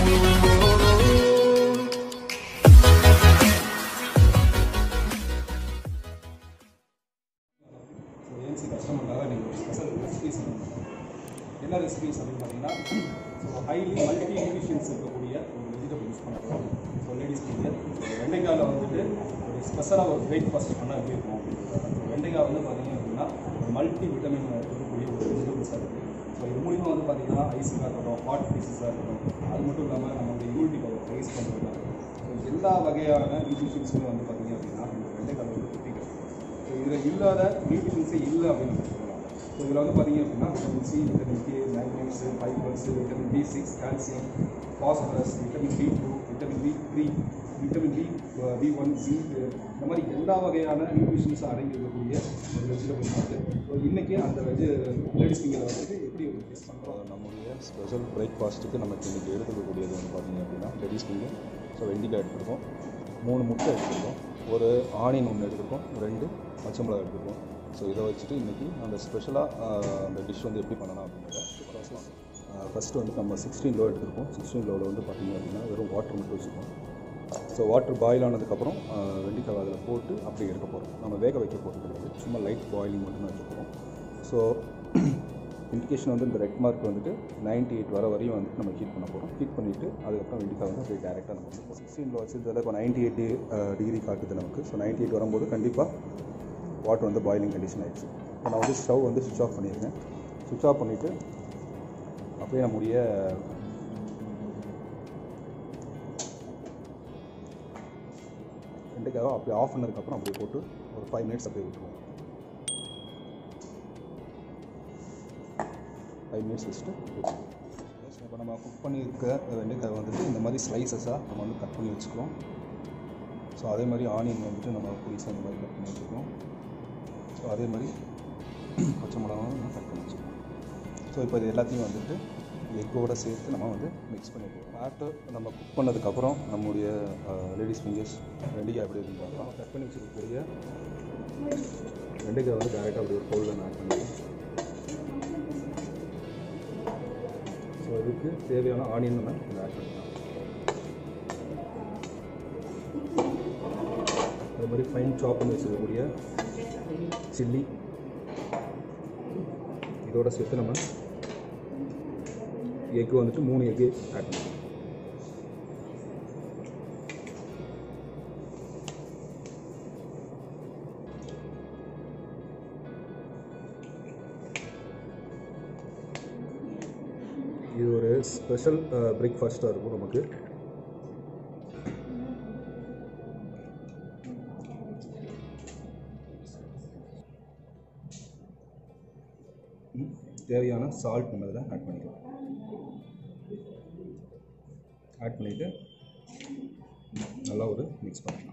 so ANC கஸ்டமருக்காக நீங்கள் ஒரு special recipes என்ன ரெசிபிஸ் அப்படின்னு பார்த்தீங்கன்னா ஸோ ஹைலி மல்டி இன்க்ரீஷியன்ஸ் இருக்கக்கூடிய ஒரு வெஜிடபிள் யூஸ் பண்ணுறோம் ஸோ லேடிஸ் நீங்கள் வெண்டைக்காயில் வந்துட்டு ஒரு ஸ்பெஷலாக ஒரு பிரேக்ஃபாஸ்ட் பண்ணால் எப்படி இருக்கும் அப்படின்றது ஸோ வெண்டைக்காய் வந்து பார்த்தீங்க அப்படின்னா ஒரு மல்டி விட்டமின் இருக்கக்கூடிய ஒரு வெஜிடபிள்ஸாக இருக்குது ஸோ இது மூலிமா வந்து பார்த்தீங்கன்னா ஐஸிங்காக இருக்கட்டும் ஹாட் பீசஸாக இருக்கட்டும் அது மட்டும் இல்லாமல் நம்மளுடைய இம்யூனிட்டி பவர் ரைஸ் பண்ணுறதுக்காக ஸோ எல்லா வகையான நியூட்ரிஷன்ஸுமே வந்து பார்த்தீங்க அப்படின்னா இந்த வெண்டைக்காய் வந்து குட்டிக்கிறது ஸோ இதில் இல்லாத நியூட்ரிஷன்ஸே இல்லை அப்படின்னு நம்ம சொல்லலாம் ஸோ இதில் வந்து பார்த்தீங்க அப்படின்னா vitamin C vitamin K magnesium fibres vitamin B six calcium phosphorus vitamin B two vitamin B three vitamin B B one zinc இந்த மாதிரி எல்லா வகையான நியூட்ரிஷன்ஸ் அடங்கி இருக்கக்கூடிய ஒரு வெஜிடபிள் இருக்குது ஸோ இன்றைக்கி அந்த வெஜ் லேடிஸ் ஃபிங்கரை வந்துட்டு எப்படி ஒரு டேஸ்ட் பண்ணுறோம் நம்முடைய ஸ்பெஷல் பிரேக்ஃபாஸ்ட்டுக்கு நமக்கு இன்றைக்கி எடுத்துக்கக்கூடியது வந்து பார்த்திங்க அப்படின்னா லேடிஸ் ஃபிங்கர் ஸோ வெண்டிக்காய் எடுத்துருக்கோம் மூணு முட்டை எடுத்துருக்கோம் ஒரு ஆனியன் ஒன்று எடுத்துருக்கோம் ரெண்டு பச்சை மிளகா எடுத்துருக்கோம் ஸோ இதை வச்சுட்டு இன்றைக்கி அந்த ஸ்பெஷலாக அந்த டிஷ் வந்து எப்படி பண்ணலாம் அப்படின்றத ஃபஸ்ட்டு வந்து நம்ம சிக்ஸ்டீன் லோ எடுத்துருக்கோம் சிக்ஸ்டீன் லோவில் வந்து பார்த்திங்க அப்படின்னா வெறும் வாட்டர் மட்டும் வச்சுருக்கோம் ஸோ வாட்டர் பாயில் ஆனதுக்கப்புறம் ஆஹ், வெண்டைக்காய் அதில் போட்டு அப்படியே எடுக்க போகிறோம் நம்ம வேக வைக்க போகிறது கிடையாது சும்மா லைட் பாயிலிங் மட்டும் தான் வைக்க போகிறோம் ஸோ இண்டிகேஷன் வந்து இந்த ரெட் மார்க் வந்துட்டு 98 எயிட் வர வரையும் வந்துட்டு நம்ம ஹீட் பண்ண போகிறோம் ஹீட் பண்ணிவிட்டு அதுக்கப்புறம் வெண்டிக்காய் வந்து அப்படியே டேரெக்டாக நம்ம வந்து சிக்ஸ்டீனில் வச்சதில் இப்போ நைன்டி எயிட் டிகிரி காட்டுது நமக்கு ஸோ 98 எயிட் வரும்போது கண்டிப்பாக வாட்டர் வந்து பாயிலிங் கண்டிஷன் ஆயிடுச்சு இப்போ நான் வந்து ஸ்டவ் வந்து சுவிச் ஆஃப் பண்ணியிருக்கேன் சுவிச் ஆஃப் பண்ணிவிட்டு அப்படியே நம்முடைய வெண்டைக்காவை அப்படியே ஆஃப் பண்ணதுக்கப்புறம் அப்படியே போட்டு ஒரு ஃபைவ் மினிட்ஸ் அப்படியே விட்டுருவோம் ஃபைவ் மினிட்ஸ் வச்சுட்டு இப்போ நம்ம குக் பண்ணியிருக்க வெண்டைக்காய் வந்துட்டு இந்த மாதிரி ஸ்லைசஸாக நம்ம வந்து கட் பண்ணி வச்சுக்கிறோம் ஸோ அதே மாதிரி ஆனியன் வந்துட்டு நம்ம புளிசாக இந்த மாதிரி கட் பண்ணி வச்சுக்கிறோம் ஸோ அதே மாதிரி பச்சை மிளகாவும் நம்ம கட் பண்ணி வச்சுக்கிறோம் ஸோ இப்போ இது எல்லாத்தையும் வந்துட்டு எக்கோட சேர்த்து நம்ம வந்து மிக்ஸ் பண்ணிடுவோம் ஆஃப்டர் நம்ம குக் பண்ணதுக்கப்புறம் நம்முடைய லேடிஸ் ஃபிங்கர்ஸ் வெண்டைக்காய் எப்படி இருக்குன்னு பார்க்கலாம் கட் பண்ணி வச்சுருக்கக்கூடிய வெண்டைக்காய் வந்து டேரெக்டாக அப்படி ஒரு பவுலில் ஆட் பண்ணிடுவோம் ஸோ இதுக்கு தேவையான ஆனியன் நம்ம இதில் ஆட் பண்ணிக்கலாம் அது மாதிரி ஃபைன் சாப் பண்ணி வச்சுருக்கக்கூடிய சில்லி இதோட சேர்த்து நம்ம எக்கு வந்துட்டு மூணு எக்கு ஆட் பண்ணிக்கலாம் இது ஒரு ஸ்பெஷல் பிரேக்ஃபாஸ்ட்டாக இருக்கும் நமக்கு ம், தேவையான சால்ட் நம்ம இதில் ஆட் பண்ணிக்கலாம் ஆட் பண்ணிவிட்டு நல்லா ஒரு மிக்ஸ் பண்ணிக்கலாம்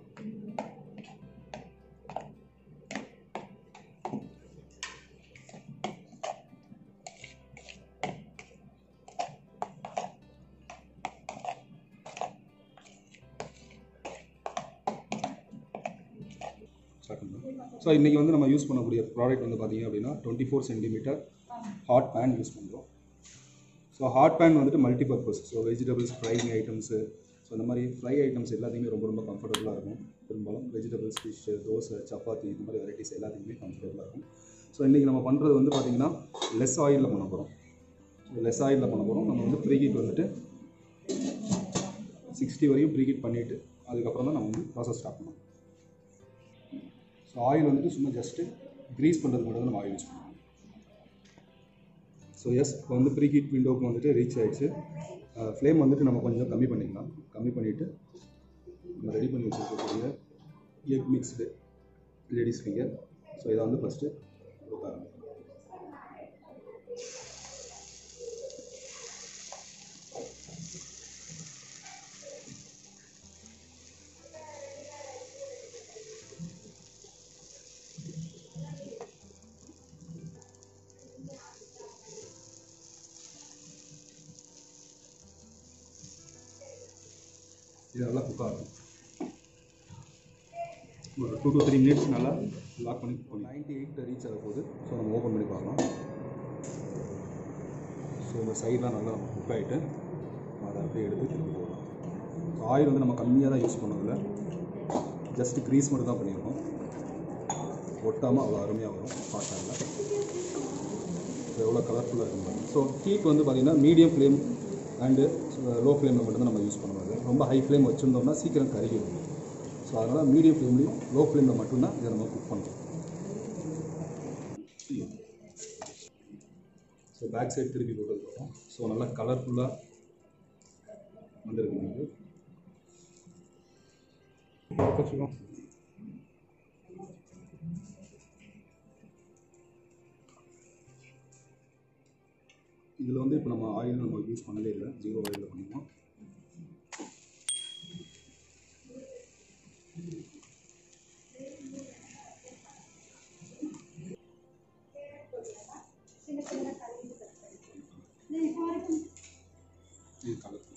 ஸோ இன்றைக்கி வந்து நம்ம யூஸ் பண்ணக்கூடிய ப்ராடக்ட் வந்து பார்த்தீங்க அப்படின்னா twenty four centimetre hot pan use பண்ணுறோம் ஸோ ஹாட் பேன் வந்துட்டு multi purpose so vegetables frying items so இந்த மாதிரி ஃப்ரை ஐட்டம்ஸ் எல்லாத்தையுமே ரொம்ப ரொம்ப கம்ஃபர்டபுளாக இருக்கும் பெரும்பாலும் வெஜிடபிள்ஸ் ஃபிஷ் தோசை சப்பாத்தி இந்த மாதிரி வெரைட்டிஸ் எல்லாத்தையுமே கம்ஃபர்டபுளாக இருக்கும் ஸோ இன்றைக்கி நம்ம பண்ணுறது வந்து பார்த்திங்கன்னா லெஸ் ஆயிலில் பண்ண போகிறோம் லெஸ் ஆயிலில் பண்ண போகிறோம் நம்ம வந்து ப்ரீஹீட் வந்துட்டு சிக்ஸ்டி வரையும் ப்ரீஹீட் பண்ணிவிட்டு அதுக்கப்புறம் தான் நம்ம வந்து ப்ராசஸ் ஸ்டார்ட் பண்ணணும் ஸோ ஆயில் வந்துட்டு சும்மா ஜஸ்ட்டு க்ரீஸ் பண்ணுறது மட்டும் தான் நம்ம ஆயில் யூஸ் பண்ணுவோம் ஸோ எஸ் இப்போ வந்து ப்ரீ ஹீட் விண்டோவுக்கு வந்துட்டு ரீச் ஆயிடுச்சு ஃப்ளேம் வந்துட்டு நம்ம கொஞ்சம் கம்மி பண்ணிக்கலாம் கம்மி பண்ணிவிட்டு நம்ம ரெடி பண்ணி வச்சுருக்கக்கூடிய egg mixed ladies finger so இதை வந்து ஃபஸ்ட்டு கொடுக்க ஆரம்பிக்கலாம் இது நல்லா குக் ஆகும் ஒரு டூ டு த்ரீ மினிட்ஸ் நல்லா லாக் பண்ணி குக் நைன்ட்டி எயிட் ரீச் ஆக போகுது ஸோ நம்ம ஓப்பன் பண்ணி பார்க்கலாம் ஸோ இந்த சைட்லாம் நல்லா குக் ஆகிட்டு அதை அப்படியே எடுத்து திருப்பி போடலாம் ஸோ ஆயில் வந்து நம்ம கம்மியாக தான் யூஸ் பண்ணதில்ல ஜஸ்ட் க்ரீஸ் மட்டும் தான் பண்ணியிருக்கோம் ஒட்டாமல் அவ்வளோ அருமையாக வரும் ஹாட் ஆயில் எவ்வளோ கலர்ஃபுல்லாக இருக்கும் ஸோ ஹீட் வந்து பார்த்திங்கன்னா மீடியம் ஃப்ளேம் அண்டு லோ ஃப்ளேமில் மட்டும்தான் நம்ம யூஸ் பண்ணுவோம் அது ரொம்ப ஹை ஃப்ளேம் வச்சுருந்தோம்னா சீக்கிரம் கருகிடும் ஸோ அதனால் மீடியம் ஃப்ளேம்லேயும் லோ ஃப்ளேமில் மட்டும்தான் இதை நம்ம குக் பண்ணுறோம் ஸோ பேக் சைடு திருப்பி போட்டதுக்கப்புறம் ஸோ நல்லா கலர்ஃபுல்லாக வந்திருக்கு நமக்கு இதில் வந்து இப்போ நம்ம ஆயில் நம்ம யூஸ் பண்ணவே இல்லை ஜீரோ ஆயிலில் பண்ணிடுவோம் இது கலர்